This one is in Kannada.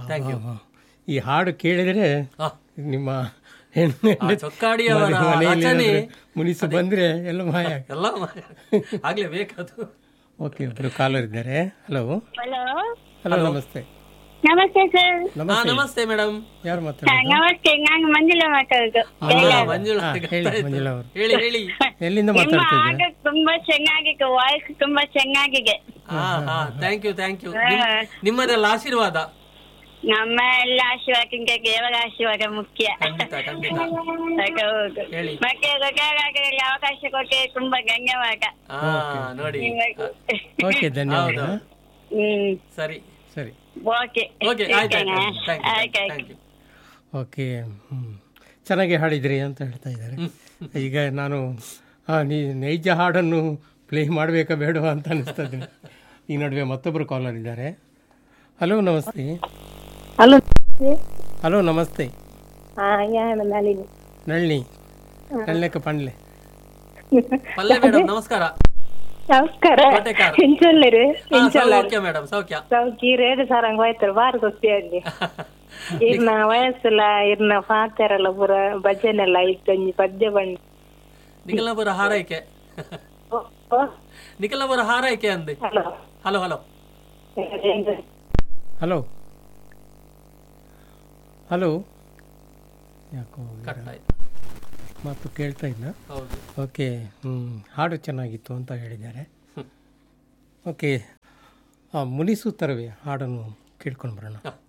ಥ್ಯಾಂಕ್ ಯು ಈ ಹಾಡು ಕೇಳಿದರೆ ಆ, ನಿಮ್ಮ ಹೆಣ್ಣು ಆ ಚೊಕ್ಕಾಡಿಯವರ ಮನೆಯಲ್ಲಿ ರಚನೆ ಏನಾದ್ರು ಮುನಿಸು ಬಂದ್ರೆ ಎಲ್ಲ ಮಾಯ ಎಲ್ಲ ಆಗ್ಲೇ ಬೇಕದು ಓಕೆ ಒಬ್ರು ಕಾಲರ್ ಇದ್ದಾರೆ ಹಲೋ ಹಲೋ ಹಲೋ ನಮಸ್ತೆ ನಮಸ್ತೆ ಸರ್ ಹಾ ನಮಸ್ತೆ ನಮಸ್ತೆ ಮೇಡಮ್ ಯಾರು ಮಾತಾಡೋದು ನಮಸ್ತೆ ನಾನು ಮಂಜುಳಾ ಮಾತಾಡೋದು ಮಂಜುಳಾ ಹಾ, ಗೊತ್ತಾಯ್ತು. ಹೇಳಿ ಮಂಜುಳಾ ಅವರು ಹೇಳಿ ಹೇಳಿ ಎಲ್ಲಿಂದ ನಿಮ್ಮ ಮಾತಾಡ್ತಿದ್ದೀರಾ ಹಾಡು ತುಂಬಾ ಚೆನ್ನಾಗಿದೆ ವಾಯ್ಸ್ ತುಂಬಾ ಚೆನ್ನಾಗಿದೆ ಹಾ ಹಾ ಥ್ಯಾಂಕ್ ಯು ಥ್ಯಾಂಕ್ ಯು ನಿಮ್ಮದೆಲ್ಲ ಆಶೀರ್ವಾದ ನಮ್ಮ ಎಲ್ಲ ಆಶೀರ್ವಾದಕ್ಕಿಂತ ದೇವರ ಆಶೀರ್ವಾದ ಮುಖ್ಯ ಖಂಡಿತ ಖಂಡಿತ ಅದು ಹೌದು ಹೇಳಿ. ಮತ್ತೆ ಗೊತ್ತಾಗಲಿ ಅವಕಾಶ ಕೊಟ್ಟೆ ತುಂಬಾ ಧನ್ಯವಾದ ಹಾ ನೋಡಿ ನಿಮಗೆ. ಓಕೆ ಧನ್ಯವಾದ ಹೌದು. ಹ್ಮ್ ಸರಿ ಸರಿ ಓಕೆ ಓಕೆ ಆಯ್ತು ಆಯ್ತು ಥ್ಯಾಂಕ್ ಯು ಆಯ್ತು ಥ್ಯಾಂಕ್ ಯು ಓಕೆ ಹ್ಮ್. ಚೆನ್ನಾಗಿ ಹಾಡಿದ್ರಿ ಅಂತ ಹೇಳ್ತಾ ಇದ್ದಾರೆ ಈಗ ನಾನು ಆ, ನೀ ನೈಜ ಹಾಡನ್ನು ಪ್ಲೇ ಮಾಡಬೇಕಾ ಬೇಡವಾ ಅಂತ ಅನಿಸ್ತದೆ ಈ ನಡುವೆ ಮತ್ತೊಬ್ಬರು ಕಾಲರ್ ಇದ್ದಾರೆ ಹಲೋ ನಮಸ್ತೆ ಹಲೋ ಹಲೋ ನಮಸ್ತೆ ಹಾ ಯಾಣ ನಳಿನಿ ನಳ್ಳಿ ನಳ್ಳೆಕ ಪಂಡ್ಲೆ ಪಲ್ಲೆ ಮೇಡಮ್ ನಮಸ್ಕಾರ ನಮಸ್ಕಾರ ಕೋಟೆಕಾರ. ಹೆಂಚೊಲ್ಲರು ಹಾ, ಸೌಖ್ಯ ಮೇಡಮ್ ಸೌಖ್ಯ ಸೌಕಿ ರೇಡು ಸಾರಂಗ್ ಹೋಯ್ತಾರೆ ಬಾರಿ ಖುಷಿ ಅಲ್ಲಿ ಇರ್ನ ವಯಸ್ಸೆಲ್ಲ ಇರ್ನ ಪಾತೆರೆಲ್ಲ ಪೂರ ಭಜನೆ ಎಲ್ಲ ಇತ್ತಂಜಿ ಪದ್ಯ ಬಂದು ನಿಖಲಪುರ ಹಾರೈಕೆ ನಿಖಲಪುರ ಹಾರೈಕೆ ಅಂದೆ hello hello hello hello hello ಯಾಕೋ ಕಟ್ ಆಯ್ತು ಮಾತು ಕೇಳ್ತಾ ಇಲ್ಲ ಹೌದು ಓಕೆ ಹ್ಞೂ ಹಾಡು ಚೆನ್ನಾಗಿತ್ತು ಅಂತ ಹೇಳಿದ್ದಾರೆ ಓಕೆ ಮುನಿಸು ತರವೇ ಹಾಡನ್ನು ಕೇಳ್ಕೊಂಡು ಬರೋಣ ಹಾ.